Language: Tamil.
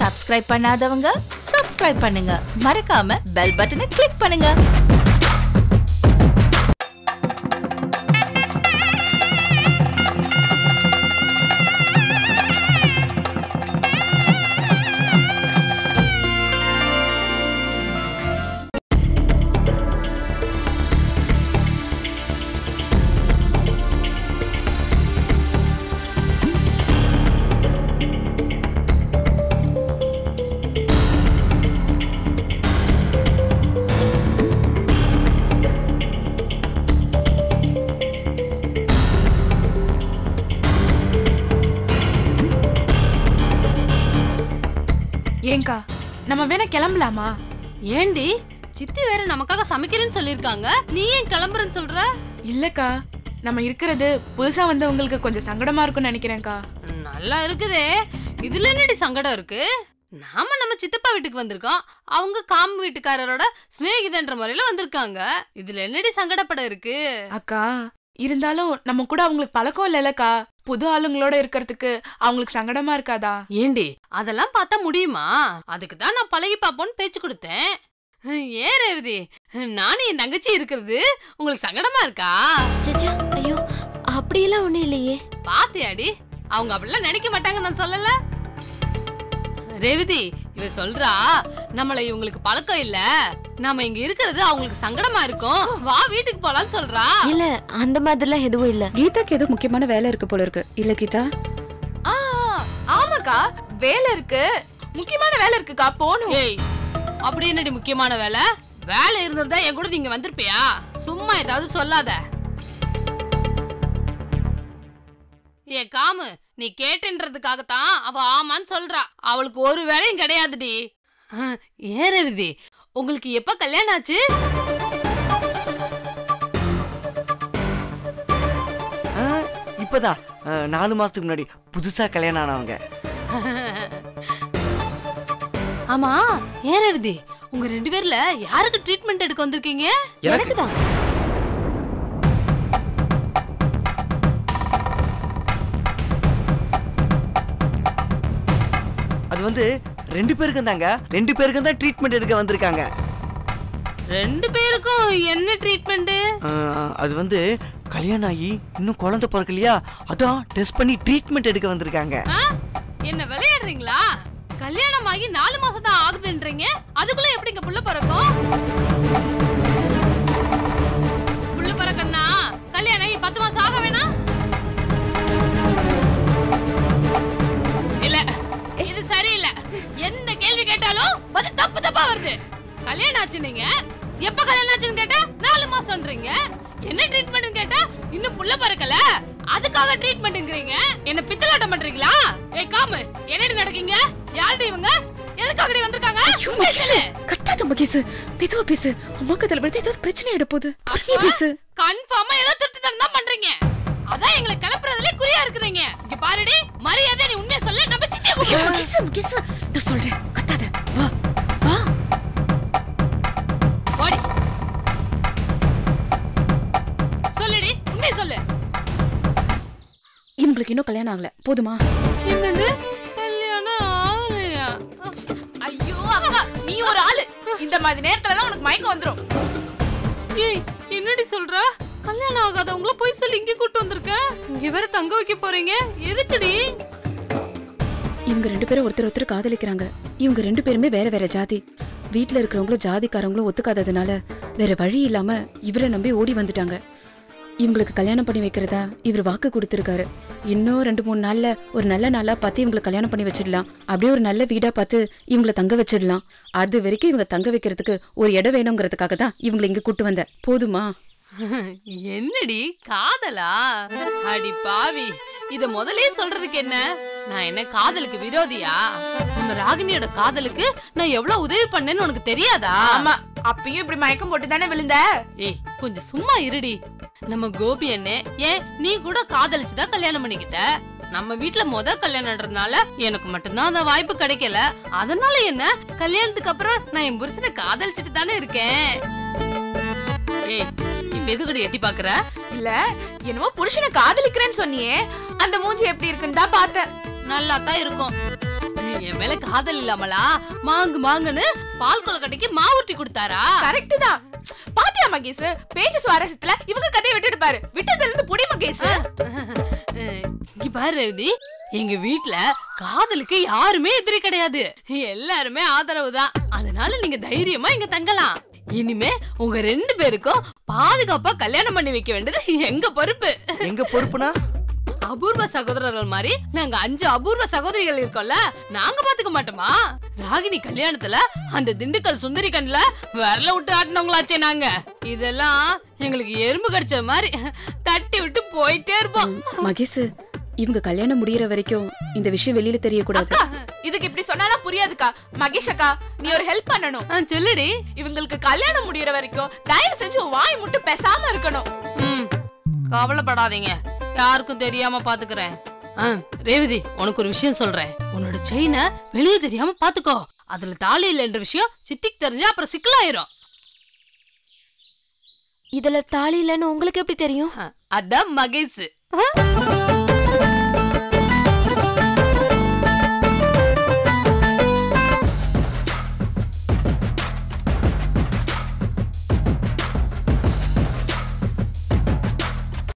சப்ஸ்கிரைப் பண்ணாதவங்க சப்ஸ்கிரைப் பண்ணுங்க மறக்காம பெல் பட்டனை கிளிக் பண்ணுங்க ஏங்கா நம்ம வேணா கிளம்பலாமா ஏண்டி சித்தி வேற நமக்காக சமைக்கிறேன்னு சொல்லிருக்காங்க நீ ஏன் கிளம்புறேன்னு சொல்ற இல்லக்கா நம்ம இருக்கிறது புதுசா வந்தவங்களுக்கு கொஞ்சம் சங்கடமா இருக்கும்னு நினைக்கிறேன்க்கா நல்லா இருக்குதே இதுல என்னடி சங்கடம் இருக்கு நாம நம்ம சித்தப்பா வீட்டுக்கு வந்திருக்கோம் அவங்க காம வீட்டுக்காரரோட சிநேகிதன்ற முறையில வந்திருக்காங்க இதுல என்னடி சங்கடப்பட இருக்கு அக்கா இருந்தாலும் நம்ம கூட அவங்களுக்கு பழக்கம் இல்லைல்லக்கா புது ஆளுங்களோட இருக்கிறதுக்கு அவங்களுக்கு சங்கடமா இருக்காதா ஏண்டி அதெல்லாம் பார்த்தா முடியுமா அதுக்கு தான் நான் பழகி பாப்போன்னு பேச்சு கொடுத்தேன் ஏன் ரேவதி நானும் என் தங்கச்சி இருக்கிறது உங்களுக்கு சங்கடமா இருக்கா சச்சா ஐயோ அப்படியெல்லாம் ஒண்ணும் இல்லையே பாத்தியாடி அவங்க அப்படிலாம் நினைக்க மாட்டாங்க நான் சொல்லல ரேவதி இவ சொல்றா நம்மள இவங்களுக்கு பழக்கம் இல்ல நாம இங்க இருக்கிறது அவங்களுக்கு சங்கடமா இருக்கும் வா வீட்டுக்கு போலாம்னு சொல்றா இல்ல அந்த மாதிரிலாம் எதுவும் இல்ல கீதாக்கு ஏதோ முக்கியமான வேலை இருக்கு போல இருக்கு இல்ல கீதா ஆ ஆமாக்கா வேலை இருக்கு முக்கியமான வேலை இருக்குக்கா போகணும் ஏய் அப்படி என்னடி முக்கியமான வேலை வேலை இருந்திருந்தா என் கூட நீங்க வந்திருப்பியா சும்மா ஏதாவது சொல்லாத ஏ காமு நீ கேட்டுன்றதுக்காகத்தான் அவ ஆமான்னு சொல்றா அவளுக்கு ஒரு வேலையும் கிடையாதுடி அஹ், ஏன் ரவிதி உங்களுக்கு எப்ப கல்யாணம் ஆச்சு ஆ, இப்பதான் ஆ, நாலு மாசத்துக்கு முன்னாடி புதுசா கல்யாணம் ஆனவங்க ஆமா ஏன் ரவிதி உங்க ரெண்டு பேர்ல யாருக்கு ட்ரீட்மெண்ட் எடுக்க வந்திருக்கீங்க எனக்கு தான் அது வந்து ரெண்டு பேருக்கும் தாங்க ரெண்டு பேருக்கும் தான் ட்ரீட்மெண்ட் எடுக்க வந்திருக்காங்க ரெண்டு பேருக்கும் என்ன ட்ரீட்மெண்ட் ஆ, அது வந்து கல்யாணம் ஆகி இன்னும் குழந்தை பிறக்கலையா அதான் டெஸ்ட் பண்ணி ட்ரீட்மெண்ட் எடுக்க வந்திருக்காங்க ஆ? என்ன விளையாடுறீங்களா கல்யாணம் ஆகி நாலு மாசம் தான் ஆகுதுன்றீங்க அதுக்குள்ள எப்படிங்க புள்ள பிறக்கும் புள்ள பிறக்கன்னா கல்யாணம் ஆகி பத்து மாசம் ஆக வேணாம் இல்ல இது சரியில்லை எந்த கேள்வி கேட்டாலும் பதில் தப்பு தப்பா வருது கல்யாணம் ஆச்சு நீங்க எப்ப கல்யாணம் ஆச்சுன்னு கேட்டா நாலு மாசம்ன்றீங்க என்ன ட்ரீட்மெண்ட் கேட்டா இன்னும் புள்ள பிறக்கல அதுக்காக ட்ரீட்மெண்ட்ங்கறீங்க என்ன பித்தலாட்டம் பண்றீங்களா ஏய் காமு என்னடி நடக்கீங்க யாருடி இவங்க எதுக்காகடி வந்திருக்காங்க உண்மையை சொல்லு. கத்தாத மகேஷ் மெதுவா பேசு அம்மாக்கு அதில் விழுந்து ஏதாவது பிரச்சனை ஆயிட போகுது பொறுமையா பேசு கன்ஃபார்மா ஏதோ திருட்டுத்தனம் தான் பண்றீங்க அதான் எங்களை கிளப்புறதுல குறியா இருக்கிறீங்க இங்க பாருடி மரியாதை நீ உண்மையை சொல்ல நம்ம சித்திய ஐயோ, கூப்பிடுறோம் மகேஷ் மகேஷ் நான் சொல்றேன் கத்தாத வா வா ஓடி சொல்லுடி உண்மையை சொல்லு இவங்களுக்கு இன்னும் கல்யாணம் ஆகல போதுமா என்னது கல்யாணம் ஆகலையா ஐயோ அக்கா நீ ஒரு ஆளு இந்த மாதிரி நேரத்துல எல்லாம் உனக்கு மயக்கம் வந்துரும் ஏய் என்னடி சொல்ற கல்யாணம் ஆகாதவங்கள போய் சொல்லி இங்க கூட்டு வந்திருக்க இங்க வேற தங்க வைக்க போறீங்க எதுக்குடி இவங்க ரெண்டு பேரும் ஒருத்தர் ஒருத்தர் காதலிக்கிறாங்க இவங்க ரெண்டு பேருமே வேற வேற ஜாதி வீட்ல இருக்கிறவங்களும் ஜாதிக்காரங்களும் ஒத்துக்காததுனால வேற வழி இல்லாம இவரை நம்பி ஓடி வந்துட்டாங்க இவங்களுக்கு கல்யாணம் பண்ணி வைக்கிறதா இவர் வாக்கு கொடுத்திருக்காரு இன்னும் ரெண்டு மூணு நாள்ல ஒரு நல்ல நாளா பார்த்து இவங்களுக்கு கல்யாணம் பண்ணி வச்சிடலாம் அப்படியே ஒரு நல்ல வீடா பார்த்து இவங்கள தங்க வச்சிடலாம் அது வரைக்கும் இவங்க தங்க வைக்கிறதுக்கு ஒரு இடம் வேணுங்கிறதுக்காக தான் இவங்களை இங்க கூட்டு வந்தேன் போதுமா என்னடி காதலா அடி பாவி இத முதல்லயே சொல்றதுக்கு என்ன நான் என்ன காதலுக்கு விரோதியா நம்ம ராகினியோட காதலுக்கு நான் எவ்வளவு உதவி பண்ணேன்னு உனக்கு தெரியாதா ஆமா அப்பயும் இப்படி மயக்கம் போட்டு தானே விழுந்த ஏய் கொஞ்சம் சும்மா இருடி நம்ம கோபி அண்ணே ஏன் நீ கூட காதலிச்சுதான் கல்யாணம் பண்ணிக்கிட்ட நம்ம வீட்ல முத கல்யாணம்ன்றதுனால எனக்கு மட்டும்தான் அந்த வாய்ப்பு கிடைக்கல அதனால என்ன கல்யாணத்துக்கு அப்புறம் நான் என் புருஷனை காதலிச்சுட்டு தானே இருக்கேன் ஏய் இப்ப எதுக்கடி எட்டி பாக்குற இல்ல என்னமோ புருஷனை காதலிக்கிறேன்னு சொன்னியே அந்த மூஞ்சி எப்படி இருக்குன்னு தான் பார்த்தேன் நல்லா தான் இருக்கும் என் மேல காதல் இல்லாமலா மாங்கு மாங்குன்னு பால் கொலக்கட்டைக்கு மாவுட்டி கொடுத்தாரா கரெக்ட் தான் பாத்தியா மகேஷ் பேச்சு சுவாரஸ்யத்துல இவங்க கதையை விட்டுட்டு பாரு விட்டதுல இருந்து புடி மகேஷ் அஹ், இங்க பாரு ரேவதி எங்க வீட்ல காதலுக்கு யாருமே எதிரி கிடையாது எல்லாருமே ஆதரவு தான் அதனால நீங்க தைரியமா இங்க தங்கலாம் இனிமே உங்க ரெண்டு பேருக்கும் பாதுகாப்பா கல்யாணம் பண்ணி வைக்க வேண்டியது எங்க பொறுப்பு எங்க பொறுப்புனா அபூர்வ சகோதரர்கள் மாதிரி நாங்க அஞ்சு அபூர்வ சகோதரிகள் இருக்கோம்ல நாங்க பாத்துக்க மாட்டோமா ராகினி கல்யாணத்துல அந்த திண்டுக்கல் சுந்தரி கண்ணுல விரல விட்டு ஆட்டினவங்களாச்சே நாங்க இதெல்லாம் எங்களுக்கு எறும்பு கடிச்ச மாதிரி தட்டி விட்டு போயிட்டே இருப்போம் மகேஷ் இவங்க கல்யாணம் முடியற வரைக்கும் இந்த விஷயம் வெளியில தெரியக்கூடாது அக்கா இதுக்கு இப்படி சொன்னாலாம் புரியாதுக்கா மகேஷ் அக்கா நீ ஒரு ஹெல்ப் பண்ணணும் ஆ, சொல்லுடி இவங்களுக்கு கல்யாணம் முடியற வரைக்கும் தயவு செஞ்சு உன் வாய் மட்டும் பேசாம இருக்கணும் ம் கவலைப்படாதீங்க யாருக்கும் தெரியாம பாத்துக்கிறேன் ஆ, ரேவதி உனக்கு ஒரு விஷயம் சொல்றேன் உன்னோட செயினை வெளியே தெரியாம பாத்துக்கோ அதுல தாலி இல்லைன்ற விஷயம் சித்திக்கு தெரிஞ்சா அப்புறம் சிக்கலாயிரும் இதுல தாலி இல்லைன்னு உங்களுக்கு எப்படி தெரியும் அதான் மகேஷ்